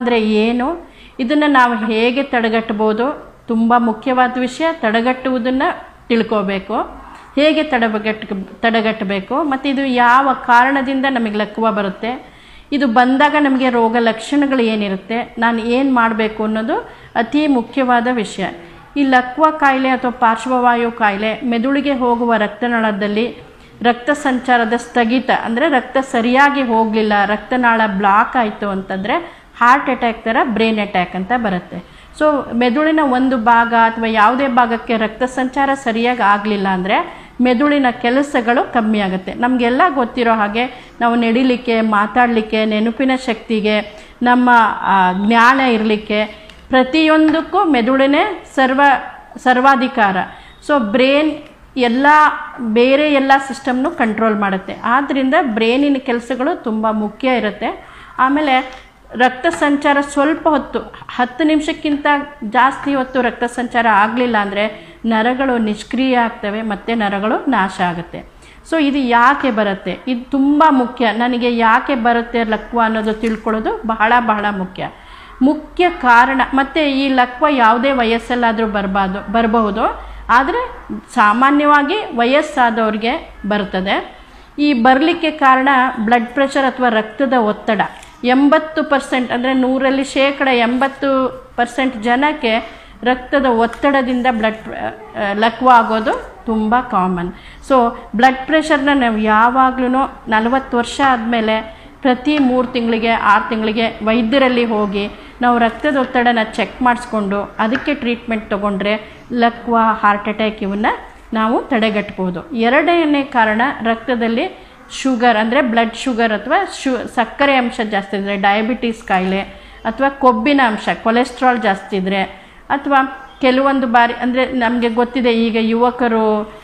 ಅಂದರೆ ಏನು ಇದನ್ನು ನಾವು ಹೇಗೆ ತಡೆಗಟ್ಟಬೋದು ತುಂಬ ಮುಖ್ಯವಾದ ವಿಷಯ ತಡೆಗಟ್ಟುವುದನ್ನು ತಿಳ್ಕೋಬೇಕು ಹೇಗೆ ತಡೆಗಟ್ಟ ತಡೆಗಟ್ಟಬೇಕು ಮತ್ತು ಇದು ಯಾವ ಕಾರಣದಿಂದ ನಮಗೆ ಲಕ್ವ ಬರುತ್ತೆ ಇದು ಬಂದಾಗ ನಮಗೆ ರೋಗ ಲಕ್ಷಣಗಳು ಏನಿರುತ್ತೆ ನಾನು ಏನು ಮಾಡಬೇಕು ಅನ್ನೋದು ಅತಿ ಮುಖ್ಯವಾದ ವಿಷಯ ಈ ಲಕ್ವ ಕಾಯಿಲೆ ಅಥವಾ ಪಾರ್ಶ್ವವಾಯು ಕಾಯಿಲೆ ಮೆದುಳಿಗೆ ಹೋಗುವ ರಕ್ತನಾಳದಲ್ಲಿ ರಕ್ತ ಸಂಚಾರದ ಸ್ಥಗಿತ ಅಂದರೆ ರಕ್ತ ಸರಿಯಾಗಿ ಹೋಗಲಿಲ್ಲ ರಕ್ತನಾಳ ಬ್ಲಾಕ್ ಆಯಿತು ಅಂತಂದರೆ ಹಾರ್ಟ್ ಅಟ್ಯಾಕ್ ಥರ ಬ್ರೈನ್ ಅಟ್ಯಾಕ್ ಅಂತ ಬರುತ್ತೆ ಸೊ ಮೆದುಳಿನ ಒಂದು ಭಾಗ ಅಥವಾ ಯಾವುದೇ ಭಾಗಕ್ಕೆ ರಕ್ತ ಸಂಚಾರ ಸರಿಯಾಗಿ ಆಗಲಿಲ್ಲ ಅಂದರೆ ಮೆದುಳಿನ ಕೆಲಸಗಳು ಕಮ್ಮಿ ಆಗುತ್ತೆ ನಮಗೆಲ್ಲ ಗೊತ್ತಿರೋ ಹಾಗೆ ನಾವು ನಡಿಲಿಕ್ಕೆ ಮಾತಾಡಲಿಕ್ಕೆ ನೆನಪಿನ ಶಕ್ತಿಗೆ ನಮ್ಮ ಆ, ಜ್ಞಾನ ಇರಲಿಕ್ಕೆ ಪ್ರತಿಯೊಂದಕ್ಕೂ ಮೆದುಳಿನೇ ಸರ್ವ ಸರ್ವಾಧಿಕಾರ ಸೊ ಬ್ರೇನ್ ಎಲ್ಲ ಬೇರೆ ಎಲ್ಲ ಸಿಸ್ಟಮ್ನು ಕಂಟ್ರೋಲ್ ಮಾಡುತ್ತೆ ಆದ್ದರಿಂದ ಬ್ರೇನಿನ ಕೆಲಸಗಳು ತುಂಬ ಮುಖ್ಯ ಇರುತ್ತೆ ಆಮೇಲೆ ರಕ್ತ ಸಂಚಾರ ಸ್ವಲ್ಪ ಹೊತ್ತು ಹತ್ತು ನಿಮಿಷಕ್ಕಿಂತ ಜಾಸ್ತಿ ಹೊತ್ತು ರಕ್ತ ಸಂಚಾರ ಆಗಲಿಲ್ಲ ಅಂದರೆ ನರಗಳು ನಿಷ್ಕ್ರಿಯ ಆಗ್ತವೆ ಮತ್ತು ನರಗಳು ನಾಶ ಆಗುತ್ತೆ ಸೊ ಇದು ಯಾಕೆ ಬರುತ್ತೆ ಇದು ತುಂಬ ಮುಖ್ಯ ನನಗೆ ಯಾಕೆ ಬರುತ್ತೆ ಲಕ್ವ ಅನ್ನೋದು ತಿಳ್ಕೊಳ್ಳೋದು ಬಹಳ ಬಹಳ ಮುಖ್ಯ ಮುಖ್ಯ ಕಾರಣ ಮತ್ತು ಈ ಲಕ್ವ ಯಾವುದೇ ವಯಸ್ಸಲ್ಲಾದರೂ ಬರಬಾರ್ದು ಬರಬಹುದು ಆದರೆ ಸಾಮಾನ್ಯವಾಗಿ ವಯಸ್ಸಾದವ್ರಿಗೆ ಬರ್ತದೆ ಈ ಬರಲಿಕ್ಕೆ ಕಾರಣ ಬ್ಲಡ್ ಪ್ರೆಷರ್ ಅಥವಾ ರಕ್ತದ ಒತ್ತಡ ಎಂಬತ್ತು ಪರ್ಸೆಂಟ್ ಅಂದರೆ ನೂರಲ್ಲಿ ಶೇಕಡ ಎಂಬತ್ತು ಪರ್ಸೆಂಟ್ ಜನಕ್ಕೆ ರಕ್ತದ ಒತ್ತಡದಿಂದ ಬ್ಲಡ್ ಲಕ್ವ ಆಗೋದು ತುಂಬ ಕಾಮನ್ ಸೊ ಬ್ಲಡ್ ಪ್ರೆಷರ್ನ ನಾವು ಯಾವಾಗಲೂ ನಲವತ್ತು ವರ್ಷ ಆದಮೇಲೆ ಪ್ರತಿ ಮೂರು ತಿಂಗಳಿಗೆ ಆರು ತಿಂಗಳಿಗೆ ವೈದ್ಯರಲ್ಲಿ ಹೋಗಿ ನಾವು ರಕ್ತದ ಒತ್ತಡನ ಚೆಕ್ ಮಾಡಿಸ್ಕೊಂಡು ಅದಕ್ಕೆ ಟ್ರೀಟ್ಮೆಂಟ್ ತೊಗೊಂಡ್ರೆ ಲಕ್ವ ಹಾರ್ಟ್ ಅಟ್ಯಾಕ್ ಇವನ್ನ ನಾವು ತಡೆಗಟ್ಬೋದು ಎರಡನೇ ಕಾರಣ ರಕ್ತದಲ್ಲಿ ಶುಗರ್ ಅಂದರೆ ಬ್ಲಡ್ ಶುಗರ್ ಅಥವಾ ಶು ಸಕ್ಕರೆ ಅಂಶ ಜಾಸ್ತಿ ಇದ್ದರೆ ಡಯಾಬಿಟೀಸ್ ಕಾಯಿಲೆ ಅಥವಾ ಕೊಬ್ಬಿನ ಅಂಶ ಕೊಲೆಸ್ಟ್ರಾಲ್ ಜಾಸ್ತಿ ಇದ್ದರೆ ಅಥವಾ ಕೆಲವೊಂದು ಬಾರಿ ಅಂದರೆ ನಮಗೆ ಗೊತ್ತಿದೆ ಈಗ ಯುವಕರು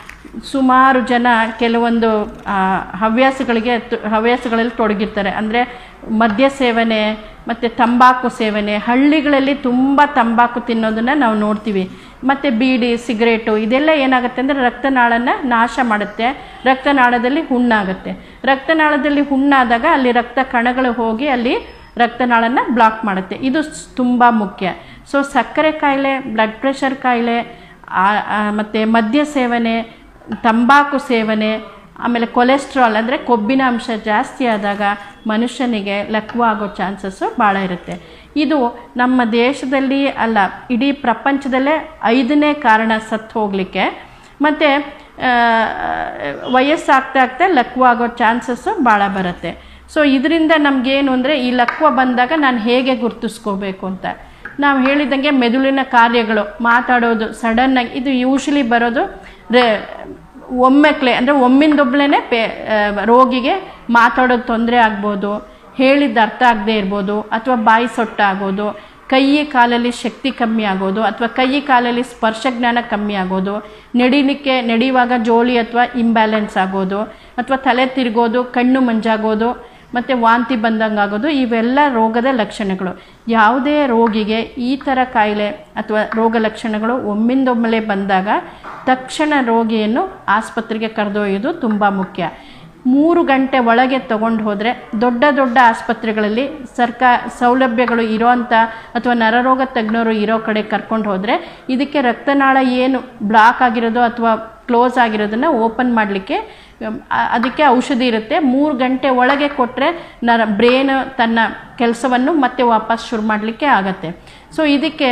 ಸುಮಾರು ಜನ ಕೆಲವೊಂದು ಆ, ಹವ್ಯಾಸಗಳಿಗೆ ತು- ಹವ್ಯಾಸಗಳಲ್ಲಿ ತೊಡಗಿರ್ತಾರೆ ಅಂದರೆ ಮದ್ಯ ಸೇವನೆ ಮತ್ತು ತಂಬಾಕು ಸೇವನೆ ಹಳ್ಳಿಗಳಲ್ಲಿ ತುಂಬ ತಂಬಾಕು ತಿನ್ನೋದನ್ನು ನಾವು ನೋಡ್ತೀವಿ ಮತ್ತು ಬೀಡಿ ಸಿಗರೇಟು ಇದೆಲ್ಲ ಏನಾಗುತ್ತೆ ಅಂದರೆ ರಕ್ತನಾಳನ್ನು ನಾಶ ಮಾಡುತ್ತೆ ರಕ್ತನಾಳದಲ್ಲಿ ಹುಣ್ಣಾಗುತ್ತೆ ರಕ್ತನಾಳದಲ್ಲಿ ಹುಣ್ಣಾದಾಗ ಅಲ್ಲಿ ರಕ್ತ ಕಣಗಳು ಹೋಗಿ ಅಲ್ಲಿ ರಕ್ತನಾಳನ್ನು ಬ್ಲಾಕ್ ಮಾಡುತ್ತೆ ಇದು ಸ್- ತುಂಬ ಮುಖ್ಯ ಸೊ ಸಕ್ಕರೆ ಕಾಯಿಲೆ ಬ್ಲಡ್ ಪ್ರೆಷರ್ ಕಾಯಿಲೆ ಮತ್ತು ಮದ್ಯ ಸೇವನೆ ತಂಬಾಕು ಸೇವನೆ ಆಮೇಲೆ ಕೊಲೆಸ್ಟ್ರಾಲ್ ಅಂದರೆ ಕೊಬ್ಬಿನ ಅಂಶ ಜಾಸ್ತಿ ಆದಾಗ ಮನುಷ್ಯನಿಗೆ ಲಕ್ವ ಆಗೋ ಚಾನ್ಸಸ್ಸು ಭಾಳ ಇರುತ್ತೆ ಇದು ನಮ್ಮ ದೇಶದಲ್ಲಿ ಅಲ್ಲ ಇಡೀ ಪ್ರಪಂಚದಲ್ಲೇ ಐದನೇ ಕಾರಣ ಸತ್ತು ಹೋಗಲಿಕ್ಕೆ ಮತ್ತು ವಯಸ್ಸಾಗ್ತಾ ಆಗ್ತಾ ಲಕ್ವ ಆಗೋ ಚಾನ್ಸಸ್ಸು ಭಾಳ ಬರುತ್ತೆ ಸೊ ಇದರಿಂದ ನಮಗೇನು ಅಂದರೆ ಈ ಲಕ್ವ ಬಂದಾಗ ನಾನು ಹೇಗೆ ಗುರ್ತಿಸ್ಕೋಬೇಕು ಅಂತ ನಾವು ಹೇಳಿದಂಗೆ ಮೆದುಳಿನ ಕಾರ್ಯಗಳು ಮಾತಾಡೋದು ಸಡನ್ನಾಗಿ ಇದು ಯೂಶ್ವಲಿ ಬರೋದು ರೇ ಒಮ್ಮೆಕ್ಲೆ ಅಂದರೆ ಒಮ್ಮಿಂದೊಬ್ಳೇ ಪೇ ಆ, ರೋಗಿಗೆ ಮಾತಾಡೋದು ತೊಂದರೆ ಆಗ್ಬೋದು ಹೇಳಿದ್ದು ಅರ್ಥ ಆಗದೆ ಇರ್ಬೋದು ಅಥವಾ ಬಾಯಿ ಸೊಟ್ಟ ಆಗೋದು ಕೈ ಕಾಲಲ್ಲಿ ಶಕ್ತಿ ಕಮ್ಮಿ ಆಗೋದು ಅಥವಾ ಕೈ ಕಾಲಲ್ಲಿ ಸ್ಪರ್ಶ ಜ್ಞಾನ ಕಮ್ಮಿ ಆಗೋದು ನಡಿಲಿಕ್ಕೆ ನಡೆಯುವಾಗ ಜೋಳಿ ಅಥವಾ ಇಂಬ್ಯಾಲೆನ್ಸ್ ಆಗೋದು ಅಥವಾ ತಲೆ ತಿರುಗೋದು ಕಣ್ಣು ಮಂಜಾಗೋದು ಮತ್ತು ವಾಂತಿ ಬಂದಂಗೆ ಆಗೋದು ಇವೆಲ್ಲ ರೋಗದ ಲಕ್ಷಣಗಳು ಯಾವುದೇ ರೋಗಿಗೆ ಈ ಥರ ಕಾಯಿಲೆ ಅಥವಾ ರೋಗ ಲಕ್ಷಣಗಳು ಒಮ್ಮಿಂದೊಮ್ಮೆಲೆ ಬಂದಾಗ ತಕ್ಷಣ ರೋಗಿಯನ್ನು ಆಸ್ಪತ್ರೆಗೆ ಕರೆದೊಯ್ಯೋದು ತುಂಬ ಮುಖ್ಯ ಮೂರು ಗಂಟೆ ಒಳಗೆ ತಗೊಂಡು ಹೋದರೆ ದೊಡ್ಡ ದೊಡ್ಡ ಆಸ್ಪತ್ರೆಗಳಲ್ಲಿ ಸರ್ಕಾರ ಸೌಲಭ್ಯಗಳು ಇರೋಂಥ ಅಥವಾ ನರರೋಗ ತಜ್ಞರು ಇರೋ ಕಡೆ ಕರ್ಕೊಂಡು ಹೋದರೆ ಇದಕ್ಕೆ ರಕ್ತನಾಳ ಏನು ಬ್ಲಾಕ್ ಆಗಿರೋದು ಅಥವಾ ಕ್ಲೋಸ್ ಆಗಿರೋದನ್ನು ಓಪನ್ ಮಾಡಲಿಕ್ಕೆ ಅದಕ್ಕೆ ಔಷಧಿ ಇರುತ್ತೆ ಮೂರು ಗಂಟೆ ಒಳಗೆ ಕೊಟ್ಟರೆ ನರ ಬ್ರೇನ್ ತನ್ನ ಕೆಲಸವನ್ನು ಮತ್ತೆ ವಾಪಸ್ ಶುರು ಮಾಡಲಿಕ್ಕೆ ಆಗತ್ತೆ ಸೊ ಇದಕ್ಕೆ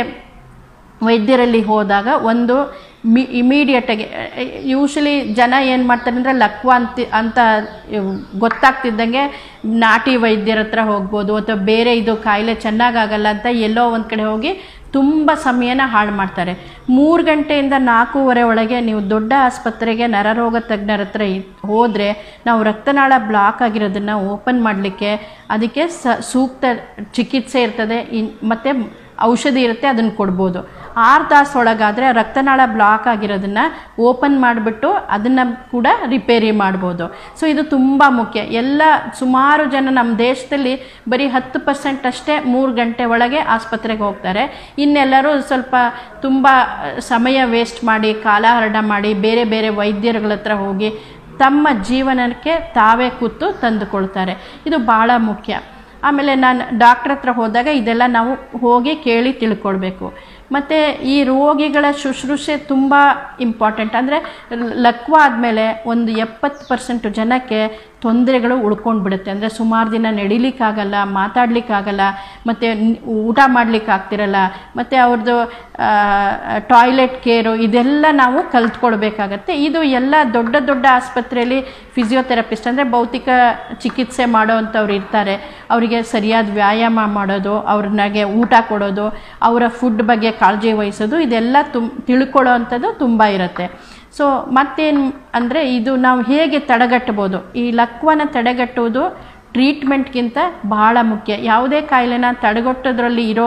ವೈದ್ಯರಲ್ಲಿ ಹೋದಾಗ ಒಂದು ಮಿ ಇಮಿಡಿಯೇಟಾಗಿ ಯೂಶ್ವಲಿ ಜನ ಏನು ಮಾಡ್ತಾರೆ ಅಂದರೆ ಲಕ್ವ ಅಂತ ಅಂತ ಇವ್ ಗೊತ್ತಾಗ್ತಿದ್ದಂಗೆ ನಾಟಿ ವೈದ್ಯರ ಹತ್ರ ಹೋಗ್ಬೋದು ಅಥವಾ ಬೇರೆ ಇದು ಕಾಯಿಲೆ ಚೆನ್ನಾಗಾಗಲ್ಲ ಅಂತ ಎಲ್ಲೋ ಒಂದು ಕಡೆ ಹೋಗಿ ತುಂಬ ಸಮಯನ ಹಾಳು ಮಾಡ್ತಾರೆ ಮೂರು ಗಂಟೆಯಿಂದ ನಾಲ್ಕೂವರೆ ಒಳಗೆ ನೀವು ದೊಡ್ಡ ಆಸ್ಪತ್ರೆಗೆ ನರರೋಗ ತಜ್ಞರ ಹತ್ರ ಇ- ಹೋದರೆ ನಾವು ರಕ್ತನಾಳ ಬ್ಲಾಕ್ ಆಗಿರೋದನ್ನು ಓಪನ್ ಮಾಡಲಿಕ್ಕೆ ಅದಕ್ಕೆ ಸ ಸೂಕ್ತ ಚಿಕಿತ್ಸೆ ಇರ್ತದೆ ಇನ್ ಮತ್ತು ಔಷಧಿ ಇರುತ್ತೆ ಅದನ್ನು ಕೊಡ್ಬೋದು ಆರು ತಾಸು ಒಳಗಾದರೆ ರಕ್ತನಾಳ ಬ್ಲಾಕ್ ಆಗಿರೋದನ್ನು ಓಪನ್ ಮಾಡಿಬಿಟ್ಟು ಅದನ್ನು ಕೂಡ ರಿಪೇರಿ ಮಾಡ್ಬೋದು ಸೊ ಇದು ತುಂಬ ಮುಖ್ಯ ಎಲ್ಲ ಸುಮಾರು ಜನ ನಮ್ಮ ದೇಶದಲ್ಲಿ ಬರೀ ಹತ್ತು ಪರ್ಸೆಂಟ್ ಅಷ್ಟೇ ಮೂರು ಗಂಟೆ ಒಳಗೆ ಆಸ್ಪತ್ರೆಗೆ ಹೋಗ್ತಾರೆ ಇನ್ನೆಲ್ಲರೂ ಸ್ವಲ್ಪ ತುಂಬ ಸಮಯ ವೇಸ್ಟ್ ಮಾಡಿ ಕಾಲಹರಣ ಮಾಡಿ ಬೇರೆ ಬೇರೆ ವೈದ್ಯರುಗಳ ಹತ್ರ ಹೋಗಿ ತಮ್ಮ ಜೀವನಕ್ಕೆ ತಾವೇ ಕೂತು ತಂದುಕೊಳ್ತಾರೆ ಇದು ಭಾಳ ಮುಖ್ಯ ಆಮೇಲೆ ನಾನು ಡಾಕ್ಟ್ರ್ ಹತ್ರ ಹೋದಾಗ ಇದೆಲ್ಲ ನಾವು ಹೋಗಿ ಕೇಳಿ ತಿಳ್ಕೊಳ್ಬೇಕು ಮತ್ತು ಈ ರೋಗಿಗಳ ಶುಶ್ರೂಷೆ ತುಂಬ ಇಂಪಾರ್ಟೆಂಟ್ ಅಂದರೆ ಲಕ್ವ ಆದಮೇಲೆ ಒಂದು ಎಪ್ಪತ್ತು ಪರ್ಸೆಂಟ್ ಜನಕ್ಕೆ ತೊಂದರೆಗಳು ಉಳ್ಕೊಂಡು ಬಿಡುತ್ತೆ ಅಂದರೆ ಸುಮಾರು ದಿನ ನಡಿಲಿಕ್ಕಾಗಲ್ಲ ಮಾತಾಡ್ಲಿಕ್ಕಾಗಲ್ಲ ಮತ್ತು ಊಟ ಮಾಡ್ಲಿಕ್ಕೆ ಆಗ್ತಿರಲ್ಲ ಮತ್ತು ಅವ್ರದ್ದು ಟಾಯ್ಲೆಟ್ ಕೇರು ಇದೆಲ್ಲ ನಾವು ಕಲ್ತ್ಕೊಳ್ಬೇಕಾಗತ್ತೆ ಇದು ಎಲ್ಲ ದೊಡ್ಡ ದೊಡ್ಡ ಆಸ್ಪತ್ರೆಯಲ್ಲಿ ಫಿಸಿಯೋಥೆರಪಿಸ್ಟ್ ಅಂದರೆ ಭೌತಿಕ ಚಿಕಿತ್ಸೆ ಮಾಡೋವಂಥವ್ರು ಇರ್ತಾರೆ ಅವರಿಗೆ ಸರಿಯಾದ ವ್ಯಾಯಾಮ ಮಾಡೋದು ಅವ್ರನ್ನಾಗೆ ಊಟ ಕೊಡೋದು ಅವರ ಫುಡ್ ಬಗ್ಗೆ ಕಾಳಜಿ ವಹಿಸೋದು ಇದೆಲ್ಲ ತುಮ್ ತಿಳ್ಕೊಳ್ಳೋ ಅಂಥದ್ದು ತುಂಬ ಇರುತ್ತೆ ಸೊ ಮತ್ತೇನು ಅಂದರೆ ಇದು ನಾವು ಹೇಗೆ ತಡೆಗಟ್ಟಬೋದು ಈ ಲಕ್ವನ ತಡೆಗಟ್ಟುವುದು ಟ್ರೀಟ್ಮೆಂಟ್ಗಿಂತ ಬಹಳ ಮುಖ್ಯ ಯಾವುದೇ ಕಾಯಿಲೆನ ತಡೆಗಟ್ಟೋದ್ರಲ್ಲಿ ಇರೋ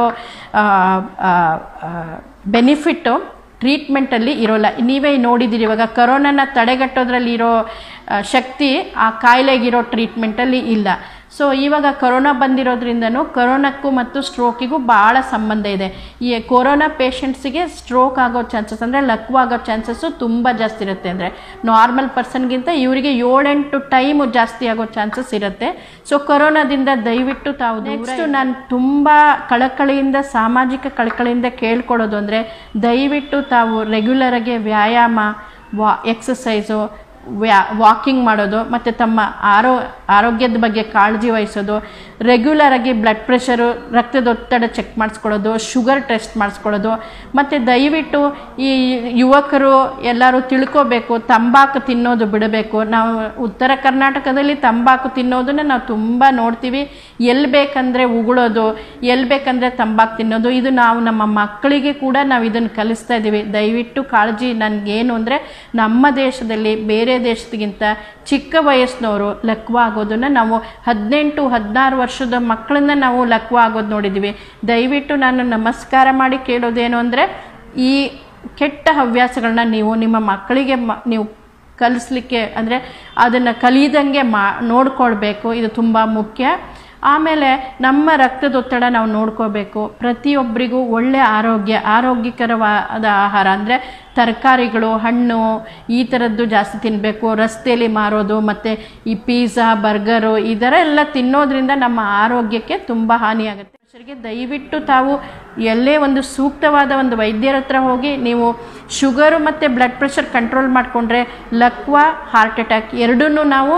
ಬೆನಿಫಿಟ್ಟು ಟ್ರೀಟ್ಮೆಂಟಲ್ಲಿ ಇರೋಲ್ಲ ನೀವೇ ನೋಡಿದ್ದೀರಿ ಇವಾಗ ಕರೋನಾನ ತಡೆಗಟ್ಟೋದ್ರಲ್ಲಿ ಇರೋ ಶಕ್ತಿ ಆ ಕಾಯಿಲೆಗಿರೋ ಟ್ರೀಟ್ಮೆಂಟಲ್ಲಿ ಇಲ್ಲ ಸೊ ಇವಾಗ ಕೊರೋನಾ ಬಂದಿರೋದ್ರಿಂದನೂ ಕೊರೋನಾಕ್ಕೂ ಮತ್ತು ಸ್ಟ್ರೋಕಿಗೂ ಭಾಳ ಸಂಬಂಧ ಇದೆ ಈ ಕೊರೋನಾ ಪೇಷಂಟ್ಸಿಗೆ ಸ್ಟ್ರೋಕ್ ಆಗೋ ಚಾನ್ಸಸ್ ಅಂದರೆ ಲಕ್ವ ಆಗೋ ಚಾನ್ಸಸ್ಸು ತುಂಬ ಜಾಸ್ತಿ ಇರುತ್ತೆ ಅಂದರೆ ನಾರ್ಮಲ್ ಪರ್ಸನ್ಗಿಂತ ಇವರಿಗೆ ಏಳೆಂಟು ಟೈಮು ಜಾಸ್ತಿ ಆಗೋ ಚಾನ್ಸಸ್ ಇರುತ್ತೆ ಸೊ ಕೊರೋನಾದಿಂದ ದಯವಿಟ್ಟು ತಾವು ನೆಕ್ಸ್ಟ್ ನಾನು ತುಂಬ ಕಳಕಳಿಯಿಂದ ಸಾಮಾಜಿಕ ಕಳಕಳಿಯಿಂದ ಕೇಳ್ಕೊಡೋದು ಅಂದರೆ ದಯವಿಟ್ಟು ತಾವು ರೆಗ್ಯುಲರಾಗಿ ವ್ಯಾಯಾಮ ವಾ ಎಕ್ಸಸೈಸು ವ್ಯಾ ವಾಕಿಂಗ್ ಮಾಡೋದು ಮತ್ತು ತಮ್ಮ ಆರೋ ಆರೋಗ್ಯದ ಬಗ್ಗೆ ಕಾಳಜಿ ವಹಿಸೋದು ರೆಗ್ಯುಲರಾಗಿ ಬ್ಲಡ್ ಪ್ರೆಷರು ರಕ್ತದೊತ್ತಡ ಚೆಕ್ ಮಾಡಿಸ್ಕೊಳ್ಳೋದು ಶುಗರ್ ಟೆಸ್ಟ್ ಮಾಡಿಸ್ಕೊಳ್ಳೋದು ಮತ್ತು ದಯವಿಟ್ಟು ಈ ಯುವಕರು ಎಲ್ಲರೂ ತಿಳ್ಕೋಬೇಕು ತಂಬಾಕು ತಿನ್ನೋದು ಬಿಡಬೇಕು ನಾವು ಉತ್ತರ ಕರ್ನಾಟಕದಲ್ಲಿ ತಂಬಾಕು ತಿನ್ನೋದನ್ನು ನಾವು ತುಂಬ ನೋಡ್ತೀವಿ ಎಲ್ಲಿ ಬೇಕಂದರೆ ಉಗುಳೋದು ಎಲ್ಲಿ ಬೇಕಂದರೆ ತಂಬಾಕು ತಿನ್ನೋದು ಇದು ನಾವು ನಮ್ಮ ಮಕ್ಕಳಿಗೆ ಕೂಡ ನಾವು ಇದನ್ನು ಕಲಿಸ್ತಾ ಇದ್ದೀವಿ ದಯವಿಟ್ಟು ಕಾಳಜಿ ನನಗೇನು ಅಂದರೆ ನಮ್ಮ ದೇಶದಲ್ಲಿ ಬೇರೆ ದೇಶದಗಿಂತ ಚಿಕ್ಕ ವಯಸ್ಸಿನವರು ಲಕ್ವ ಆಗೋದನ್ನು ನಾವು ಹದಿನೆಂಟು ಹದಿನಾರು ವರ್ಷದ ಮಕ್ಕಳನ್ನ ನಾವು ಲಕ್ವ ಆಗೋದು ನೋಡಿದ್ದೀವಿ ದಯವಿಟ್ಟು ನಾನು ನಮಸ್ಕಾರ ಮಾಡಿ ಕೇಳೋದೇನು ಅಂದರೆ ಈ ಕೆಟ್ಟ ಹವ್ಯಾಸಗಳನ್ನ ನೀವು ನಿಮ್ಮ ಮಕ್ಕಳಿಗೆ ಮ ನೀವು ಕಲಿಸ್ಲಿಕ್ಕೆ ಅಂದರೆ ಅದನ್ನು ಕಲಿಯದಂಗೆ ಮಾ ನೋಡ್ಕೊಳ್ಬೇಕು ಇದು ತುಂಬ ಮುಖ್ಯ ಆಮೇಲೆ ನಮ್ಮ ರಕ್ತದೊತ್ತಡ ನಾವು ನೋಡ್ಕೋಬೇಕು ಪ್ರತಿಯೊಬ್ಬರಿಗೂ ಒಳ್ಳೆ ಆರೋಗ್ಯ ಆರೋಗ್ಯಕರವಾದ ಆಹಾರ ಅಂದರೆ ತರಕಾರಿಗಳು ಹಣ್ಣು ಈ ಥರದ್ದು ಜಾಸ್ತಿ ತಿನ್ನಬೇಕು ರಸ್ತೆಯಲ್ಲಿ ಮಾರೋದು ಮತ್ತು ಈ ಪಿಜ್ಜಾ ಬರ್ಗರು ಇದರ ಎಲ್ಲ ತಿನ್ನೋದ್ರಿಂದ ನಮ್ಮ ಆರೋಗ್ಯಕ್ಕೆ ತುಂಬ ಹಾನಿಯಾಗುತ್ತೆ ಮನುಷ್ಯರಿಗೆ ದಯವಿಟ್ಟು ತಾವು ಎಲ್ಲೇ ಒಂದು ಸೂಕ್ತವಾದ ಒಂದು ವೈದ್ಯರ ಹತ್ರ ಹೋಗಿ ನೀವು ಶುಗರು ಮತ್ತು ಬ್ಲಡ್ ಪ್ರೆಷರ್ ಕಂಟ್ರೋಲ್ ಮಾಡಿಕೊಂಡ್ರೆ ಲಕ್ವ ಹಾರ್ಟ್ ಅಟ್ಯಾಕ್ ಎರಡನ್ನೂ ನಾವು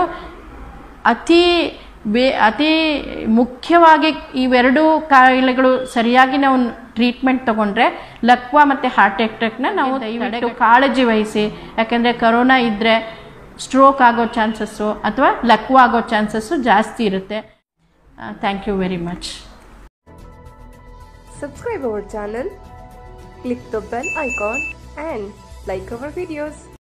ಅತಿ ಬೇ ಅತಿ ಮುಖ್ಯವಾಗಿ ಇವೆರಡೂ ಕಾಯಿಲೆಗಳು ಸರಿಯಾಗಿ ನಾವು ಟ್ರೀಟ್ಮೆಂಟ್ ತೊಗೊಂಡ್ರೆ ಲಕ್ವ ಮತ್ತು ಹಾರ್ಟ್ ಅಟ್ಯಾಕ್ನ ನಾವು ದಯವಿಟ್ಟು ಕಾಳಜಿ ವಹಿಸಿ ಯಾಕೆಂದರೆ ಕರೋನಾ ಇದ್ದರೆ ಸ್ಟ್ರೋಕ್ ಆಗೋ ಚಾನ್ಸಸ್ಸು ಅಥವಾ ಲಕ್ವ ಆಗೋ ಚಾನ್ಸಸ್ಸು ಜಾಸ್ತಿ ಇರುತ್ತೆ thank you very much Subscribe our channel, click the bell icon and like our videos.